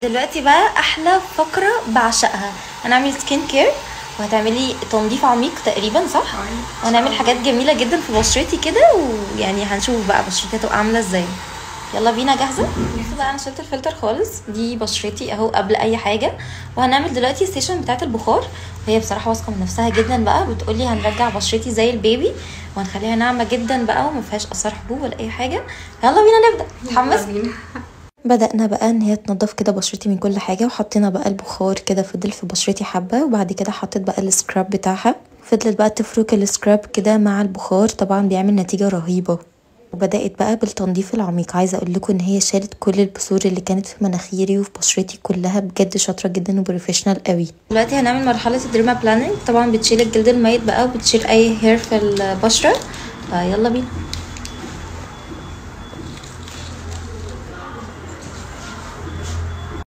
دلوقتي بقى احلى فقره بعشقها هنعمل سكين كير وهتعملي تنظيف عميق تقريبا صح وهنعمل حاجات جميله جدا في بشرتي كده ويعني هنشوف بقى بشرتي هتبقى عامله ازاي يلا بينا جاهزه بصوا بقى انا شلت الفلتر خالص دي بشرتي اهو قبل اي حاجه وهنعمل دلوقتي السيشن بتاعه البخار وهي بصراحه واثقه من نفسها جدا بقى بتقولي هنرجع بشرتي زي البيبي وهنخليها ناعمه جدا بقى وما فيهاش اثار حبوب ولا اي حاجه يلا بينا نبدا متحمس بدأنا بقى ان هي تنضف كده بشرتي من كل حاجة وحطينا بقى البخار كده فضل في بشرتي حبة وبعد كده حطيت بقى السكراب بتاعها فضلت بقى تفرك السكراب كده مع البخار طبعا بيعمل نتيجة رهيبة وبدأت بقى بالتنظيف العميق عايزة اقول لكم ان هي شالت كل البثور اللي كانت في مناخيري وفي بشرتي كلها بجد شاطرة جدا وبروفيشنال قوي دلوقتي هنعمل مرحلة الديرما بلاننج طبعا بتشيل الجلد الميت بقى وبتشيل اي هير في البشرة فيلا بينا